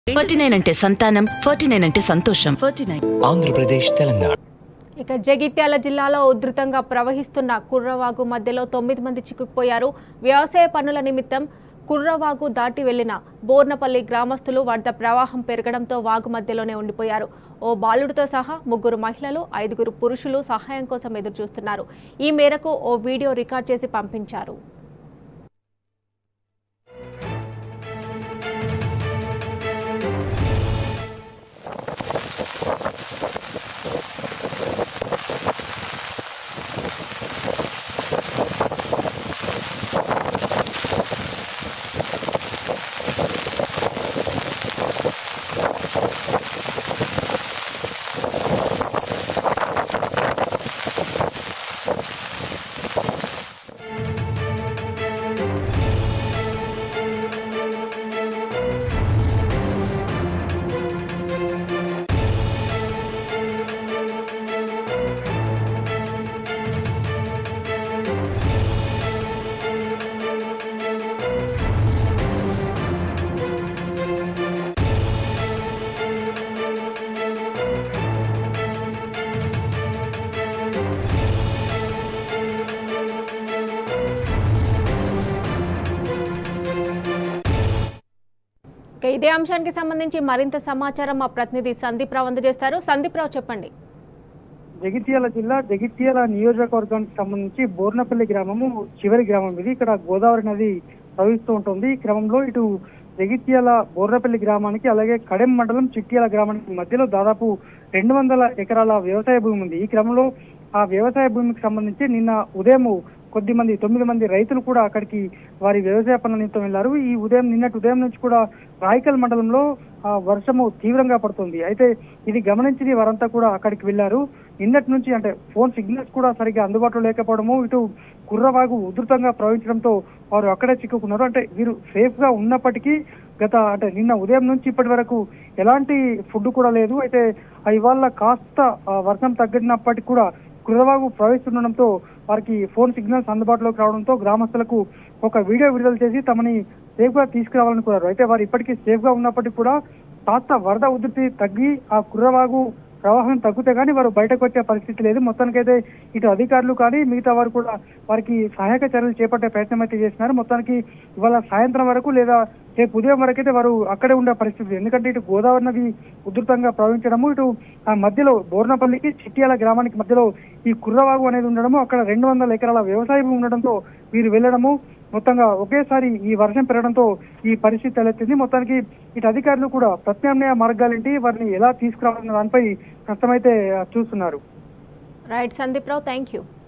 forty nine అంటే సంతానం forty nine అంటే సంతోషం ఫార్టీ నైన్ ఆంధ్రప్రదేశ్ తెలంగాణ ఇక జగిత్యాల జిల్లాలో ఉధృతంగా ప్రవహిస్తున్న కుర్రవాగు మధ్యలో తొమ్మిది మంది చిక్కుకుపోయారు వ్యవసాయ పనుల నిమిత్తం కుర్రవాగు దాటి వెళ్లిన బోర్నపల్లి గ్రామస్తులు వరద ప్రవాహం పెరగడంతో వాగు మధ్యలోనే ఉండిపోయారు ఓ బాలుడితో సహా ముగ్గురు మహిళలు ఐదుగురు పురుషులు సహాయం కోసం ఎదురు చూస్తున్నారు ఈ మేరకు ఓ వీడియో రికార్డ్ చేసి పంపించారు ఇక ఇదే అంశానికి సంబంధించి మరింత సమాచారం మా ప్రతినిధి సందీప్ రావు అందజేస్తారు సందీప్ రావు చెప్పండి జగిత్యాల జిల్లా జగిత్యాల నియోజకవర్గానికి సంబంధించి బోర్నపల్లి గ్రామము చివరి గ్రామం ఇది ఇక్కడ గోదావరి నది ప్రవహిస్తూ ఉంటుంది ఈ క్రమంలో ఇటు జగిత్యాల బోర్నపల్లి గ్రామానికి అలాగే కడెం మండలం చిట్యాల గ్రామానికి మధ్యలో దాదాపు రెండు వందల ఎకరాల వ్యవసాయ భూమి ఉంది ఈ క్రమంలో ఆ వ్యవసాయ భూమికి సంబంధించి నిన్న ఉదయం కొద్ది మంది తొమ్మిది మంది రైతులు కూడా అక్కడికి వారి వ్యవసాయ పనుల నిమిత్తం వెళ్లారు ఈ ఉదయం నిన్నటి ఉదయం నుంచి కూడా రాయకల్ మండలంలో ఆ వర్షము తీవ్రంగా పడుతుంది అయితే ఇది గమనించి వారంతా కూడా అక్కడికి వెళ్లారు నిన్నటి నుంచి అంటే ఫోన్ సిగ్నల్స్ కూడా సరిగ్గా అందుబాటులో లేకపోవడము ఇటు కుర్రవాగు ఉధృతంగా ప్రవహించడంతో వారు అక్కడే చిక్కుకున్నారు అంటే వీరు సేఫ్ గా ఉన్నప్పటికీ గత అంటే నిన్న ఉదయం నుంచి ఇప్పటి వరకు ఎలాంటి ఫుడ్ కూడా లేదు అయితే ఆ ఇవాళ కాస్త ఆ, వర్షం తగ్గినప్పటికీ కూడా కుర్రవాగు ప్రవహిస్తుండడంతో వారికి ఫోన్ సిగ్నల్స్ అందుబాటులోకి రావడంతో గ్రామస్తులకు ఒక వీడియో విడుదల చేసి తమని సేఫ్ గా తీసుకురావాలని కోరారు అయితే వారు ఇప్పటికీ సేఫ్ గా ఉన్నప్పటికీ కూడా కాస్త వరద ఉధృతి తగ్గి ఆ కుర్రవాగు ప్రవాహం తగ్గితే కానీ వారు బయటకు వచ్చే పరిస్థితి లేదు మొత్తానికైతే ఇటు అధికారులు కానీ మిగతా వారు కూడా వారికి సహాయక చర్యలు చేపట్టే ప్రయత్నం అయితే చేస్తున్నారు మొత్తానికి ఇవాళ సాయంత్రం వరకు లేదా రేపు ఉదయం వరకు అయితే వారు అక్కడే ఉండే పరిస్థితి ఎందుకంటే ఇటు గోదావరి నది ఉధృతంగా ప్రవహించడము ఇటు ఆ మధ్యలో బోర్నపల్లికి చిట్యాల గ్రామానికి మధ్యలో ఈ కుర్రవాగు అనేది ఉండడము అక్కడ రెండు వందల ఎకరాల వ్యవసాయ భూమి ఉండడంతో వీరు వెళ్ళడము మొత్తంగా ఒకేసారి ఈ వర్షం పెరగడంతో ఈ పరిస్థితి తలెత్తింది మొత్తానికి ఇటు అధికారులు కూడా ప్రత్యామ్నాయ మార్గాలేంటి వారిని ఎలా తీసుకురావాలన్న దానిపై కష్టమైతే ఆ, చూస్తున్నారు right Sandeep Rao thank you